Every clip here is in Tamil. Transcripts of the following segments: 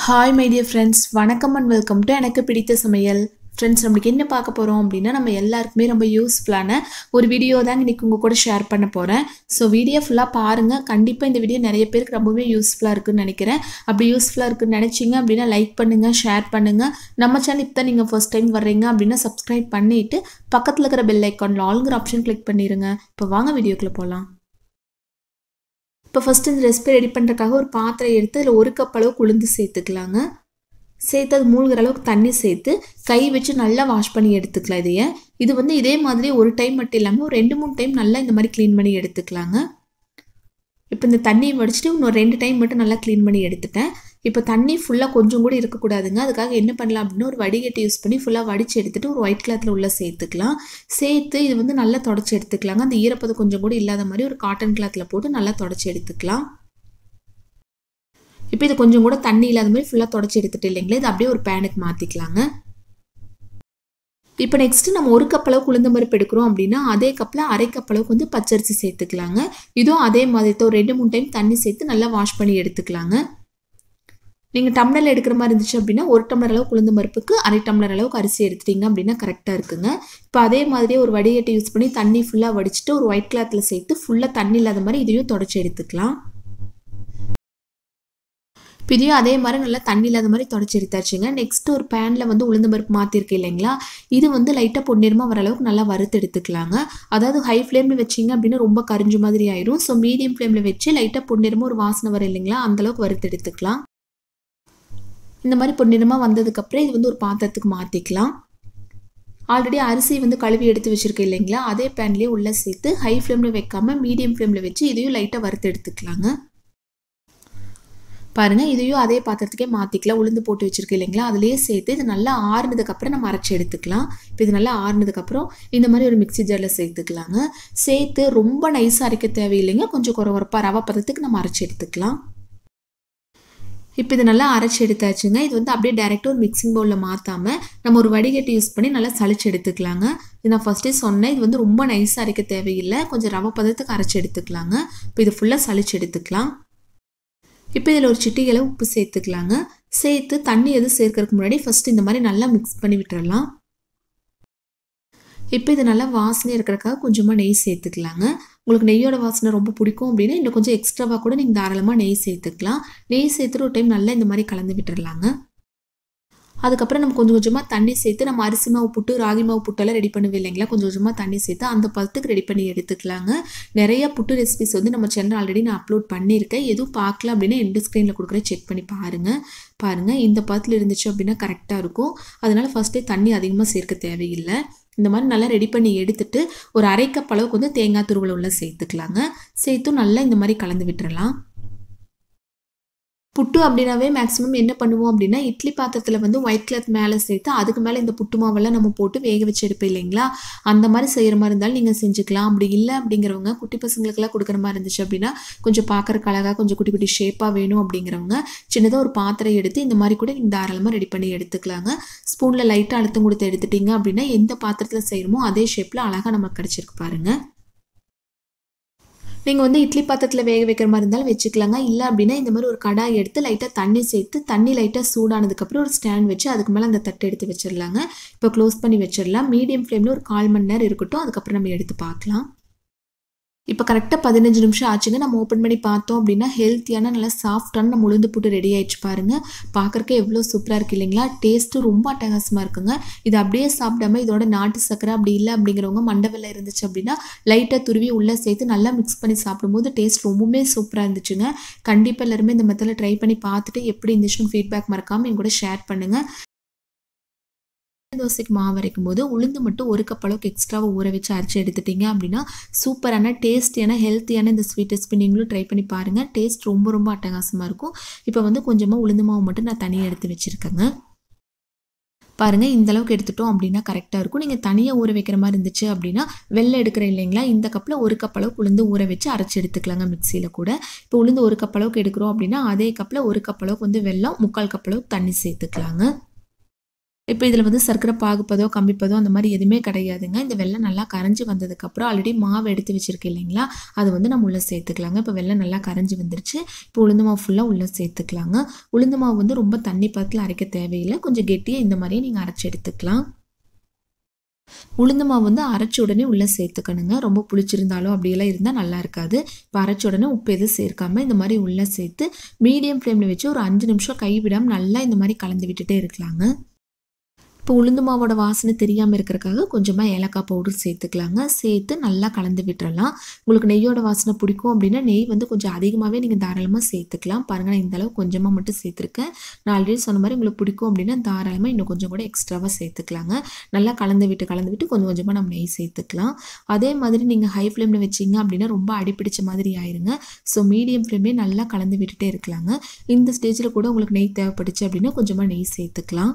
ஹாய் மை டியர் ஃப்ரெண்ட்ஸ் வணக்கம் அண்ட் வெல்கம் டு எனக்கு பிடித்த சமையல் ஃப்ரெண்ட்ஸ் நம்மளுக்கு என்ன பார்க்க போகிறோம் அப்படின்னா நம்ம எல்லாருக்குமே ரொம்ப யூஸ்ஃபுல்லான ஒரு வீடியோ தாங்க இன்றைக்கி உங்கள் கூட ஷேர் பண்ண போகிறேன் ஸோ வீடியோ ஃபுல்லாக பாருங்கள் கண்டிப்பாக இந்த வீடியோ நிறைய பேருக்கு ரொம்பவே யூஸ்ஃபுல்லாக இருக்குன்னு நினைக்கிறேன் அப்படி யூஸ்ஃபுல்லாக இருக்குன்னு நினச்சிங்க அப்படின்னா லைக் பண்ணுங்கள் ஷேர் பண்ணுங்கள் நம்ம சேனல் இப்போ தான் நீங்கள் ஃபர்ஸ்ட் டைம் வர்றீங்க அப்படின்னா சப்ஸ்கிரைப் பண்ணிவிட்டு பக்கத்தில் இருக்கிற பெல் ஐக்கானில் ஆளுங்கிற ஆப்ஷன் கிளிக் பண்ணிடுங்க இப்போ வாங்க வீடியோக்குள்ளே போகலாம் இப்போ ஃபஸ்ட்டு இந்த ரெசிபி ரெடி பண்ணுறதுக்காக ஒரு பாத்திரம் எடுத்து அதில் ஒரு கப் அளவுக்கு உளுந்து சேர்த்துக்கலாங்க சேர்த்து அது மூழ்கிற அளவுக்கு தண்ணி சேர்த்து கை வச்சு நல்லா வாஷ் பண்ணி எடுத்துக்கலாம் இதையே இது வந்து இதே மாதிரி ஒரு டைம் மட்டும் இல்லாமல் ஒரு ரெண்டு மூணு டைம் நல்லா இந்த மாதிரி க்ளீன் பண்ணி எடுத்துக்கலாங்க இப்போ இந்த தண்ணியை வடிச்சிட்டு இன்னொரு ரெண்டு டைம் மட்டும் நல்லா க்ளீன் பண்ணி எடுத்துட்டேன் இப்போ தண்ணி ஃபுல்லாக கொஞ்சம் கூட இருக்கக்கூடாதுங்க அதுக்காக என்ன பண்ணலாம் அப்படின்னா ஒரு வடிகட்டி யூஸ் பண்ணி ஃபுல்லாக வடித்து எடுத்துகிட்டு ஒரு ஒயிட் கிளாத்தில் உள்ளே சேர்த்துக்கலாம் சேர்த்து இது வந்து நல்லா தொடச்சி எடுத்துக்கலாங்க அந்த ஈரப்பதம் கொஞ்சம் கூட இல்லாத மாதிரி ஒரு காட்டன் கிளாத்தில் போட்டு நல்லா தொடச்சி எடுத்துக்கலாம் இப்போ இது கொஞ்சம் கூட தண்ணி இல்லாத மாதிரி ஃபுல்லாக தொடச்சி எடுத்துட்டு இல்லைங்களா இது அப்படியே ஒரு பேனுக்கு மாற்றிக்கலாங்க இப்போ நெக்ஸ்ட்டு நம்ம ஒரு கப் அளவுக்கு உளுந்த பருப்பு எடுக்கிறோம் அப்படின்னா அதே கப்பில் அரை கப் அளவுக்கு வந்து பச்சரிசி சேர்த்துக்கலாங்க இதுவும் அதே மாதிரி தான் ஒரு ரெண்டு மூணு டைம் தண்ணி சேர்த்து நல்லா வாஷ் பண்ணி எடுத்துக்கலாங்க நீங்கள் டம்ளரில் எடுக்கிற மாதிரி இருந்துச்சு அப்படின்னா ஒரு டம்ளர் அளவுக்கு உளுந்த பருப்புக்கு அரை டம்ளர் அளவுக்கு அரிசி எடுத்துட்டிங்க அப்படின்னா கரெக்டாக இருக்குங்க இப்போ அதே மாதிரியே ஒரு வடிகட்டை யூஸ் பண்ணி தண்ணி ஃபுல்லாக வடிச்சிட்டு ஒரு ஒயிட் கிளாத்தில் சேர்த்து ஃபுல்லாக தண்ணி இல்லாத மாதிரி இதையும் தொடச்சி எடுத்துக்கலாம் இப்போ இதையும் அதே மாதிரி நல்லா தண்ணி இல்லாத மாதிரி தொடச்சி எடுத்தாச்சுங்க நெக்ஸ்ட் ஒரு பேனில் வந்து உளுந்த பருப்பு மாற்றிருக்கு இல்லைங்களா இது வந்து லைட்டாக பொன்னிறமாக வர அளவுக்கு நல்லா வறுத்து எடுத்துக்கலாங்க அதாவது ஹை ஃப்ளேமில் வச்சிங்க அப்படின்னா ரொம்ப கரிஞ்ச மாதிரி ஆயிரும் ஸோ மீடியம் ஃப்ளேமில் வச்சு லைட்டாக பொன்னிறமாக ஒரு வாசனை வரும் இல்லைங்களா அந்தளவுக்கு வறுத்து எடுத்துக்கலாம் இந்த மாதிரி பொன்னிறமாக வந்ததுக்கப்புறம் இது வந்து ஒரு பாத்திரத்துக்கு மாற்றிக்கலாம் ஆல்ரெடி அரிசி வந்து கழுவி எடுத்து வச்சுருக்கேன் இல்லைங்களா அதே பேன்லேயே உள்ளே சேர்த்து ஹை ஃப்ளேமில் வைக்காமல் மீடியம் ஃப்ளேமில் வச்சு இதையும் லைட்டாக வறுத்து எடுத்துக்கலாங்க பாருங்கள் இதையும் அதே பாத்திரத்துக்கே மாற்றிக்கலாம் உளுந்து போட்டு வச்சுருக்கு இல்லைங்களா அதுலேயே சேர்த்து இது நல்லா ஆறுனதுக்கப்புறம் நம்ம அரைச்சி எடுத்துக்கலாம் இப்போ இது நல்லா ஆறுனதுக்கப்புறம் இந்த மாதிரி ஒரு மிக்சி ஜாரில் சேர்த்துக்கலாங்க சேர்த்து ரொம்ப நைஸாக அரைக்க தேவையில்லைங்க கொஞ்சம் குறவரப்பாக ரவை பதத்துக்கு நம்ம அரைச்சி எடுத்துக்கலாம் இப்போ இது நல்லா அரைச்சி எடுத்தாச்சுங்க இது வந்து அப்படியே டேரெக்டாக ஒரு மிக்சிங் பவுலில் மாற்றாமல் நம்ம ஒரு வடிகட்டி யூஸ் பண்ணி நல்லா சளிச்சு எடுத்துக்கலாங்க இது நான் ஃபஸ்ட்டே சொன்னேன் இது வந்து ரொம்ப நைஸாக அரைக்க தேவையில்லை கொஞ்சம் ரவை பதத்துக்கு அரைச்சி எடுத்துக்கலாங்க இப்போ இது ஃபுல்லாக சளிச்சு எடுத்துக்கலாம் இப்போ இதில் ஒரு சிட்டிகளை உப்பு சேர்த்துக்கலாங்க சேர்த்து தண்ணி எதுவும் சேர்க்கறதுக்கு முன்னாடி ஃபஸ்ட்டு இந்த மாதிரி நல்லா மிக்ஸ் பண்ணி விட்டுறலாம் இப்போ இது நல்லா வாசனை இருக்கிறக்காக கொஞ்சமாக நெய் சேர்த்துக்கலாங்க உங்களுக்கு நெய்யோட வாசனை ரொம்ப பிடிக்கும் அப்படின்னா இன்னும் கொஞ்சம் எக்ஸ்ட்ராவாக கூட நீங்கள் தாராளமாக நெய் சேர்த்துக்கலாம் நெய் சேர்த்துட்டு ஒரு டைம் நல்லா இந்த மாதிரி கலந்து விட்டுறலாங்க அதுக்கப்புறம் நம்ம கொஞ்சம் கொஞ்சமாக தண்ணி சேர்த்து நம்ம அரிசி மாவு புட்டு ராகி மாவு புட்டெல்லாம் ரெடி பண்ணுவோம் இல்லைங்களா கொஞ்சம் கொஞ்சமாக தண்ணி சேர்த்து அந்த பதத்துக்கு ரெடி பண்ணி எடுத்துக்கலாங்க நிறைய புட்டு ரெசிபிஸ் வந்து நம்ம சேனல் ஆல்ரெடி நான் அப்லோட் பண்ணியிருக்கேன் எதுவும் பார்க்கல அப்படின்னா எண்டு ஸ்க்ரீனில் கொடுக்குறேன் செக் பண்ணி பாருங்கள் பாருங்கள் இந்த பதத்தில் இருந்துச்சு அப்படின்னா கரெக்டாக இருக்கும் அதனால் ஃபஸ்ட்டே தண்ணி அதிகமாக சேர்க்க தேவையில்லை இந்த மாதிரி நல்லா ரெடி பண்ணி எடுத்துட்டு ஒரு அரை கப் அளவுக்கு வந்து தேங்காய் துருவலை உள்ள சேர்த்துக்கலாங்க சேர்த்து நல்லா இந்த மாதிரி கலந்து விட்டுறலாம் புட்டு அப்படின்னாவே மேக்ஸிமம் என்ன பண்ணுவோம் அப்படின்னா இட்லி பாத்திரத்தில் வந்து ஒயிட் கிளாத் மேலே சேர்த்து அதுக்கு மேலே இந்த புட்டு மாவெல்லாம் நம்ம போட்டு வேக வச்சு எடுப்போம் இல்லைங்களா அந்த மாதிரி செய்கிற மாதிரி இருந்தாலும் நீங்கள் செஞ்சுக்கலாம் அப்படி இல்லை அப்படிங்கிறவங்க குட்டி பசங்களுக்கெல்லாம் கொடுக்குற மாதிரி இருந்துச்சு அப்படின்னா கொஞ்சம் பார்க்குறக்கு அழகாக கொஞ்சம் குட்டி குட்டி ஷேப்பாக வேணும் அப்படிங்கிறவங்க சின்னதாக ஒரு பாத்திரம் எடுத்து இந்த மாதிரி கூட நீங்கள் தாராளமாக ரெடி பண்ணி எடுத்துக்கலாங்க ஸ்பூனில் லைட்டாக அழுத்தம் கொடுத்து எடுத்துட்டீங்க அப்படின்னா எந்த பாத்திரத்தில் செய்யணுமோ அதே ஷேப்பில் அழகாக நமக்கு கிடச்சிருக்கு பாருங்கள் நீங்கள் வந்து இட்லி பாத்திரத்தில் வேக வைக்கிற மாதிரி இருந்தாலும் வச்சுக்கலாங்க இல்லை அப்படின்னா இந்த மாதிரி ஒரு கடாய் எடுத்து லைட்டாக தண்ணி சேர்த்து தண்ணி லைட்டாக சூடானதுக்கப்புறம் ஒரு ஸ்டாண்ட் வச்சு அதுக்கு மேலே அந்த தட்டை எடுத்து வச்சிடலாங்க இப்போ க்ளோஸ் பண்ணி வச்சிடலாம் மீடியம் ஃப்ளேமில் ஒரு கால் மணி நேரம் இருக்கட்டும் அதுக்கப்புறம் நம்ம எடுத்து பார்க்கலாம் இப்போ கரெக்டாக பதினஞ்சு நிமிஷம் ஆச்சுங்க நம்ம ஓப்பன் பண்ணி பார்த்தோம் அப்படின்னா ஹெல்த்தியான நல்லா சாஃப்டான நம்ம உளுந்து போட்டு ரெடி ஆயிடுச்சு பாருங்கள் பார்க்குறக்கே எவ்வளோ சூப்பராக இருக்குது இல்லைங்களா டேஸ்ட்டும் ரொம்ப அட்டகாசமாக இருக்குங்க இது அப்படியே சாப்பிடாம இதோட நாட்டு சக்கரை அப்படி இல்லை அப்படிங்கிறவங்க மண்டவெல்ல இருந்துச்சு அப்படின்னா லைட்டாக துருவி உள்ளே சேர்த்து நல்லா மிக்ஸ் பண்ணி சாப்பிடும்போது டேஸ்ட் ரொம்பவுமே சூப்பராக இருந்துச்சுங்க கண்டிப்பாக எல்லாருமே இந்த மெத்தடில் ட்ரை பண்ணி பார்த்துட்டு எப்படி இருந்துச்சுன்னு ஃபீட்பேக் மறக்காமல் என் கூட ஷேர் பண்ணுங்கள் தோசைக்கு மாவு அரைக்கும் போது உளுந்து மட்டும் ஒரு கப் அளவுக்கு எக்ஸ்ட்ராவை ஊற வச்சு அரைச்சி எடுத்துட்டீங்க அப்படின்னா சூப்பரான டேஸ்டியான ஹெல்த்தியான இந்த ஸ்வீட் ரெசிபி நீங்களும் ட்ரை பண்ணி பாருங்கள் டேஸ்ட் ரொம்ப ரொம்ப அட்டகாசமாக இருக்கும் இப்போ வந்து கொஞ்சமாக உளுந்து மாவு மட்டும் நான் தனியாக எடுத்து வச்சுருக்கேங்க பாருங்கள் இந்த அளவுக்கு எடுத்துட்டோம் அப்படின்னா கரெக்டாக இருக்கும் நீங்கள் தனியாக ஊற வைக்கிற மாதிரி இருந்துச்சு அப்படின்னா வெள்ளை எடுக்கிற இல்லைங்களா இந்த கப்பில் ஒரு கப் அளவுக்கு உளுந்து ஊற வச்சு அரைச்சி எடுத்துக்கலாங்க மிக்சியில் கூட இப்போ உளுந்து ஒரு கப் அளவுக்கு எடுக்கிறோம் அப்படின்னா அதே கப்பில் ஒரு கப் அளவுக்கு வந்து வெள்ளம் முக்கால் கப் அளவுக்கு தண்ணி சேர்த்துக்கலாங்க இப்போ இதில் வந்து சர்க்கரை பாகுப்பதோ கம்பிப்பதோ அந்த மாதிரி எதுவுமே கிடையாதுங்க இந்த வெள்ளம் நல்லா கரைஞ்சி வந்ததுக்கப்புறம் ஆல்ரெடி மாவு எடுத்து வச்சுருக்கேன் இல்லைங்களா அது வந்து நம்ம உள்ளே சேர்த்துக்கலாங்க இப்போ வெள்ளம் நல்லா கரைஞ்சி வந்துருச்சு இப்போ உளுந்து மாவு ஃபுல்லாக உள்ளே சேர்த்துக்கலாங்க உளுந்து மாவு வந்து ரொம்ப தண்ணி பதத்தில் அரைக்க தேவையில்லை கொஞ்சம் கெட்டியாக இந்த மாதிரியே நீங்கள் அரைச்சி எடுத்துக்கலாம் உளுந்து மாவு வந்து அரைச்ச உடனே உள்ளே சேர்த்துக்கணுங்க ரொம்ப புளிச்சிருந்தாலும் அப்படியெல்லாம் இருந்தால் நல்லா இருக்காது இப்போ அரைச்ச உடனே உப்பு எதுவும் சேர்க்காம இந்த மாதிரி உள்ளே சேர்த்து மீடியம் ஃப்ளேமில் வச்சு ஒரு அஞ்சு நிமிஷம் கைவிடாமல் நல்லா இந்த மாதிரி கலந்து விட்டுட்டே இருக்கலாங்க இப்போ உளுந்து மாவோட வாசனை தெரியாமல் இருக்கிறக்காக கொஞ்சமாக ஏலக்காய் பவுடர் சேர்த்துக்கலாங்க சேர்த்து நல்லா கலந்து விட்டுறலாம் உங்களுக்கு நெய்யோட வாசனை பிடிக்கும் அப்படின்னா நெய் வந்து கொஞ்சம் அதிகமாகவே நீங்கள் தாராளமாக சேர்த்துக்கலாம் பாருங்கள் நான் இந்த அளவு கொஞ்சமாக மட்டும் சேர்த்துருக்கேன் நான் ஆல்ரெடி சொன்ன மாதிரி உங்களுக்கு பிடிக்கும் அப்படின்னா தாராளமாக இன்னும் கொஞ்சம் கூட எக்ஸ்ட்ராவாக சேர்த்துக்கலாங்க நல்லா கலந்து விட்டு கலந்து விட்டு கொஞ்சம் கொஞ்சமாக நம்ம நெய் சேர்த்துக்கலாம் அதே மாதிரி நீங்கள் ஹை ஃப்ளேமில் வச்சிங்க அப்படின்னா ரொம்ப அடிப்பிடிச்ச மாதிரி ஆயிருங்க ஸோ மீடியம் ஃப்ளேம்லேயே நல்லா கலந்து விட்டுட்டே இருக்கலாங்க இந்த ஸ்டேஜில் கூட உங்களுக்கு நெய் தேவைப்படுச்சு அப்படின்னா கொஞ்சமாக நெய் சேர்த்துக்கலாம்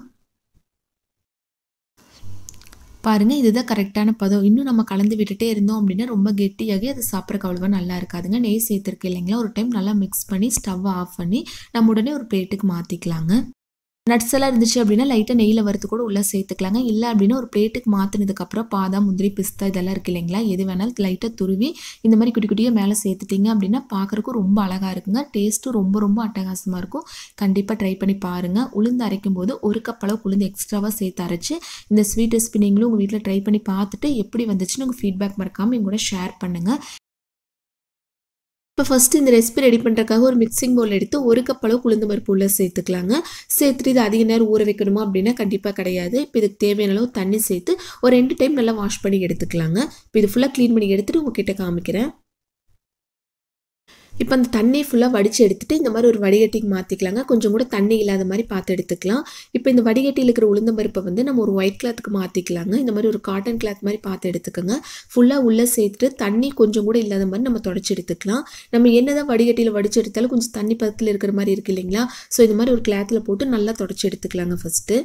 பாருங்கள் இதுதான் கரெக்டான பதம் இன்னும் நம்ம கலந்து விட்டுட்டே இருந்தோம் அப்படின்னா ரொம்ப கெட்டியாகி அது சாப்பிட்றக்கு அவ்வளோவா நல்லா இருக்காதுங்க நெய் சேர்த்துருக்கு இல்லைங்களா ஒரு டைம் நல்லா மிக்ஸ் பண்ணி ஸ்டவ் ஆஃப் பண்ணி நம்ம உடனே ஒரு பிளேட்டுக்கு மாற்றிக்கலாங்க நட்ஸ் எல்லாம் இருந்துச்சு அப்படின்னா லைட்டாக நெய்யில் வறுத்து கூட உள்ளே சேர்த்துக்கலாங்க இல்லை அப்படின்னா ஒரு பிளேட்டுக்கு மாற்றினதுக்கப்புறம் பாதாம் முந்திரி பிஸ்தா இதெல்லாம் இருக்குது இல்லைங்களா எது வேணாலும் லைட்டாக துருவி இந்த மாதிரி குட்டி குட்டியாக மேலே சேர்த்துட்டிங்க அப்படின்னா பார்க்குறக்கும் ரொம்ப அழகாக இருக்குங்க டேஸ்ட்டும் ரொம்ப ரொம்ப அட்டகாசமாக இருக்கும் கண்டிப்பாக ட்ரை பண்ணி பாருங்கள் உளுந்து அரைக்கும் போது ஒரு கப் அளவு உளுந்து எக்ஸ்ட்ராவாக சேர்த்து அரைச்சி இந்த ஸ்வீட் ரெசிபி நீங்களும் உங்கள் வீட்டில் ட்ரை பண்ணி பார்த்துட்டு எப்படி வந்துச்சுன்னு உங்கள் ஃபீட்பேக் மறக்காமல் எங்க கூட ஷேர் பண்ணுங்கள் இப்போ ஃபஸ்ட்டு இந்த ரெசிபி ரெடி பண்ணுறதுக்காக ஒரு மிக்சிங் பவுல் எடுத்து ஒரு கப் அளவு உளுந்து பருப்பு உள்ளே சேர்த்துக்கலாங்க சேர்த்துட்டு இது அதிக நேரம் ஊற வைக்கணுமா அப்படின்னா கண்டிப்பாக கிடையாது இப்போ இதுக்கு தேவையான அளவு தண்ணி சேர்த்து ஒரு ரெண்டு டைம் நல்லா வாஷ் பண்ணி எடுத்துக்கலாங்க இப்போ இது ஃபுல்லாக க்ளீன் பண்ணி எடுத்துகிட்டு உங்ககிட்ட காமிக்கிறேன் இப்போ அந்த தண்ணி ஃபுல்லாக வடித்து எடுத்துகிட்டு இந்த மாதிரி ஒரு வடிகட்டிக்கு மாற்றிக்கலாங்க கொஞ்சம் கூட தண்ணி இல்லாத மாதிரி பார்த்து எடுத்துக்கலாம் இப்போ இந்த வடிகட்டியில் இருக்கிற உளுந்தம்பருப்பை வந்து நம்ம ஒரு ஒயிட் கிளாத்துக்கு மாற்றிக்கலாங்க இந்த மாதிரி ஒரு காட்டன் கிளாத் மாதிரி பார்த்து எடுத்துக்கோங்க ஃபுல்லாக உள்ளே சேர்த்துட்டு தண்ணி கொஞ்சம் கூட இல்லாத மாதிரி நம்ம தொடச்சி எடுத்துக்கலாம் நம்ம என்ன தான் வடிகட்டியில் வடித்து எடுத்தாலும் கொஞ்சம் தண்ணி பதத்தில் இருக்கிற மாதிரி இருக்குது இல்லைங்களா ஸோ இந்த மாதிரி ஒரு கிளாத்தில் போட்டு நல்லா தொடச்சி எடுத்துக்கலாங்க ஃபஸ்ட்டு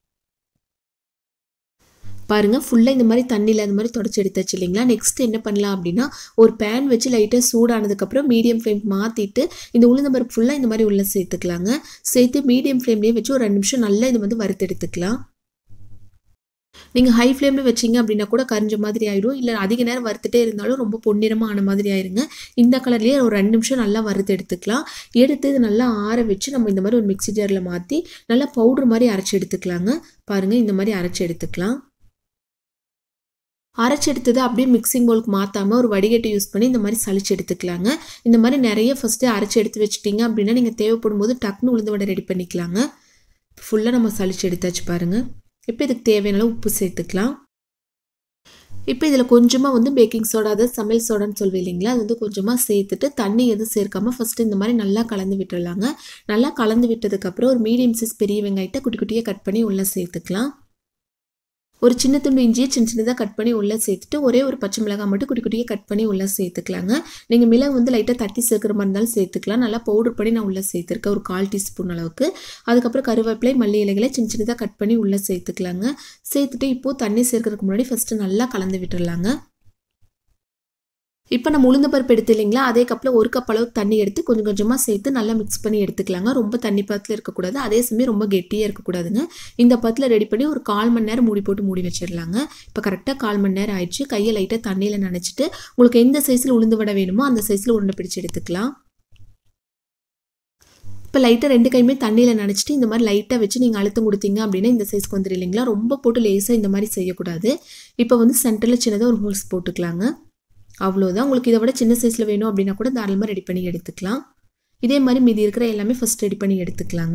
பாருங்கள் ஃபுல்லாக இந்த மாதிரி தண்ணியில் அந்த மாதிரி தொடச்சி எடுத்தாச்சு இல்லைங்களா நெக்ஸ்ட் என்ன பண்ணலாம் அப்படின்னா ஒரு பேன் வச்சு லைட்டாக சூடானதுக்கப்புறம் மீடியம் ஃப்ளேம் மாற்றிட்டு இந்த உளுந்தம்பருப்பு ஃபுல்லாக இந்த மாதிரி உள்ளே சேர்த்துக்கலாங்க சேர்த்து மீடியம் ஃப்ளேம்லேயே வச்சு ஒரு ரெண்டு நிமிஷம் நல்லா இது வந்து வறுத்து எடுத்துக்கலாம் நீங்கள் ஹை ஃப்ளேமில் வச்சிங்க அப்படின்னா கூட கரிஞ்ச மாதிரி ஆயிடும் இல்லை அதிக நேரம் வறுத்துட்டே இருந்தாலும் ரொம்ப பொன்னிறமாக ஆன மாதிரி ஆயிருங்க இந்த கலர்லேயே ஒரு ரெண்டு நிமிஷம் நல்லா வறுத்து எடுத்துக்கலாம் எடுத்து இது நல்லா ஆற வச்சு நம்ம இந்த மாதிரி ஒரு மிக்ஸி ஜாரில் மாற்றி நல்லா பவுடர் மாதிரி அரைச்சி எடுத்துக்கலாங்க பாருங்கள் இந்த மாதிரி அரைச்சி எடுத்துக்கலாம் அரைச்சி எடுத்தது அப்படியே மிக்சிங் பவுலுக்கு மாற்றாமல் ஒரு வடிகட்டி யூஸ் பண்ணி இந்த மாதிரி சளிச்சு எடுத்துக்கலாங்க இந்த மாதிரி நிறைய ஃபஸ்ட்டு அரைச்சி எடுத்து வச்சுட்டிங்க அப்படின்னா நீங்கள் தேவைப்படும் போது டக்குன்னு உளுந்து வடை ரெடி பண்ணிக்கலாங்க ஃபுல்லாக நம்ம சளிச்சு எடுத்தாச்சு பாருங்கள் இப்போ இதுக்கு தேவையான அளவு உப்பு சேர்த்துக்கலாம் இப்போ இதில் கொஞ்சமாக வந்து பேக்கிங் சோடா அதாவது சமையல் சோடான்னு சொல்லுவீங்க இல்லைங்களா அது வந்து கொஞ்சமாக சேர்த்துட்டு தண்ணி எதுவும் சேர்க்காம ஃபஸ்ட்டு இந்த மாதிரி நல்லா கலந்து விட்டுடலாங்க நல்லா கலந்து விட்டதுக்கப்புறம் ஒரு மீடியம் சைஸ் பெரிய வெங்காயத்தை குட்டி குட்டியாக கட் பண்ணி உள்ளே சேர்த்துக்கலாம் ஒரு சின்ன துண்டு இஞ்சியை சின்ன சின்னதாக கட் பண்ணி உள்ளே சேர்த்துட்டு ஒரே ஒரு பச்சை மிளகாய் மட்டும் குட்டி குட்டியாக கட் பண்ணி உள்ளே சேர்த்துக்கலாங்க நீங்கள் மிளகு வந்து லைட்டாக தட்டி சேர்க்குற மாதிரி இருந்தாலும் சேர்த்துக்கலாம் நல்லா பவுடர் பண்ணி நான் உள்ளே சேர்த்துருக்கேன் ஒரு கால் டீஸ்பூன் அளவுக்கு அதுக்கப்புறம் கருவேப்பிலை மல்லி இலைகளை சின்ன சின்னதாக கட் பண்ணி உள்ளே சேர்த்துக்கலாங்க சேர்த்துட்டு இப்போது தண்ணி சேர்க்கறதுக்கு முன்னாடி ஃபஸ்ட்டு நல்லா கலந்து விட்டுடலாங்க இப்போ நம்ம உளுந்த பருப்பு எடுத்து இல்லைங்களா அதே கப்பில் ஒரு கப் அளவு தண்ணி எடுத்து கொஞ்சம் கொஞ்சமாக சேர்த்து நல்லா மிக்ஸ் பண்ணி எடுத்துக்கலாங்க ரொம்ப தண்ணி பத்தில் இருக்கக்கூடாது அதே சமயம் ரொம்ப கெட்டியாக இருக்கக்கூடாதுங்க இந்த பத்தில் ரெடி பண்ணி ஒரு கால் மணி நேரம் மூடி போட்டு மூடி வச்சிடலாங்க இப்போ கரெக்டாக கால் மணி நேரம் ஆயிடுச்சு கையை லைட்டாக தண்ணியில் நினச்சிட்டு உங்களுக்கு எந்த சைஸில் உளுந்து வடை வேணுமோ அந்த சைஸில் உருண்டை பிடிச்சி எடுத்துக்கலாம் இப்போ லைட்டாக ரெண்டு கையுமே தண்ணியில் நினச்சிட்டு இந்த மாதிரி லைட்டாக வச்சு நீங்கள் அழுத்தம் கொடுத்தீங்க அப்படின்னா இந்த சைஸ்க்கு வந்துடும் இல்லைங்களா ரொம்ப போட்டு லேஸாக இந்த மாதிரி செய்யக்கூடாது இப்போ வந்து சென்டரில் சின்னதாக ஒரு ஹோல்ஸ் போட்டுக்கலாங்க அவ்வளோதான் உங்களுக்கு இதை விட சின்ன சைஸில் வேணும் அப்படின்னா கூட தாராளமாக ரெடி பண்ணி எடுத்துக்கலாம் இதே மாதிரி மீதி இருக்கிற எல்லாமே ஃபஸ்ட் ரெடி பண்ணி எடுத்துக்கலாங்க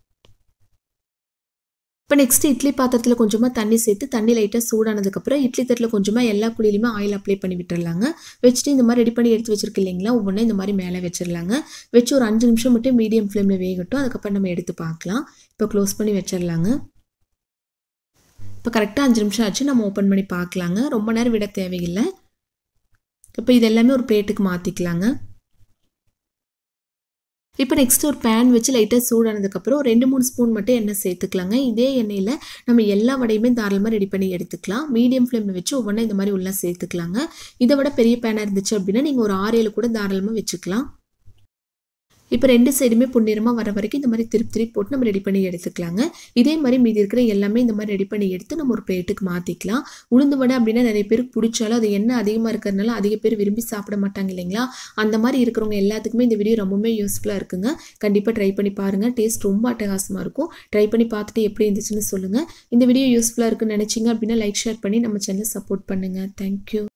இப்போ நெக்ஸ்ட் இட்லி பாத்திரத்தில் கொஞ்சமாக தண்ணி சேர்த்து தண்ணி லைட்டாக சூடானதுக்கப்புறம் இட்லி தட்டில் கொஞ்சமாக எல்லா குழியிலுமே ஆயில் அப்ளை பண்ணி விட்டுறலாங்க வச்சுட்டு இந்த மாதிரி ரெடி பண்ணி எடுத்து வச்சிருக்கு இல்லைங்களா ஒவ்வொன்றும் இந்த மாதிரி மேலே வச்சிடலாங்க வச்சு ஒரு அஞ்சு நிமிஷம் மட்டும் மீடியம் ஃப்ளேமில் வேகட்டும் அதுக்கப்புறம் நம்ம எடுத்து பார்க்கலாம் இப்போ க்ளோஸ் பண்ணி வச்சிடலாங்க இப்போ கரெக்டாக அஞ்சு நிமிஷம் ஆச்சு நம்ம ஓப்பன் பண்ணி பார்க்கலாங்க ரொம்ப நேரம் விட தேவையில்லை இப்போ இது எல்லாமே ஒரு பிளேட்டுக்கு மாற்றிக்கலாங்க இப்போ நெக்ஸ்ட் ஒரு பேன் வச்சு லைட்டாக சூடானதுக்கப்புறம் ஒரு ரெண்டு மூணு ஸ்பூன் மட்டும் எண்ணெய் சேர்த்துக்கலாங்க இதே எண்ணெயில் நம்ம எல்லா வடையுமே தாராளமாக ரெடி பண்ணி எடுத்துக்கலாம் மீடியம் ஃப்ளேமில் வச்சு ஒவ்வொன்றா இந்த மாதிரி உள்ளே சேர்த்துக்கலாங்க இதை விட பெரிய பேனாக இருந்துச்சு அப்படின்னா நீங்கள் ஒரு ஆறு ஏழு கூட தாராளமாக வச்சுக்கலாம் இப்போ ரெண்டு சைடுமே பொன்னிறமாக வர வரைக்கும் இந்த மாதிரி திருப்பி திருப்பி போட்டு நம்ம ரெடி பண்ணி எடுத்துக்கலாங்க இதே மாதிரி மீதி இருக்கிற எல்லாமே இந்த மாதிரி ரெடி பண்ணி எடுத்து நம்ம ஒரு பிளேட்டுக்கு மாற்றிக்கலாம் உளுந்து வடை அப்படின்னா நிறைய பேருக்கு பிடிச்சாலும் அது எண்ணெய் அதிகமாக இருக்கிறதுனால அதிக பேர் விரும்பி சாப்பிட மாட்டாங்க இல்லைங்களா அந்த மாதிரி இருக்கிறவங்க எல்லாத்துக்குமே இந்த வீடியோ ரொம்பவுமே யூஸ்ஃபுல்லாக இருக்குங்க கண்டிப்பாக ட்ரை பண்ணி பாருங்கள் டேஸ்ட் ரொம்ப அட்டகாசமாக இருக்கும் ட்ரை பண்ணி பார்த்துட்டு எப்படி இருந்துச்சுன்னு சொல்லுங்கள் இந்த வீடியோ யூஸ்ஃபுல்லாக இருக்குன்னு நினச்சிங்க அப்படின்னா லைக் ஷேர் பண்ணி நம்ம சேனலை சப்போர்ட் பண்ணுங்கள் தேங்க்யூ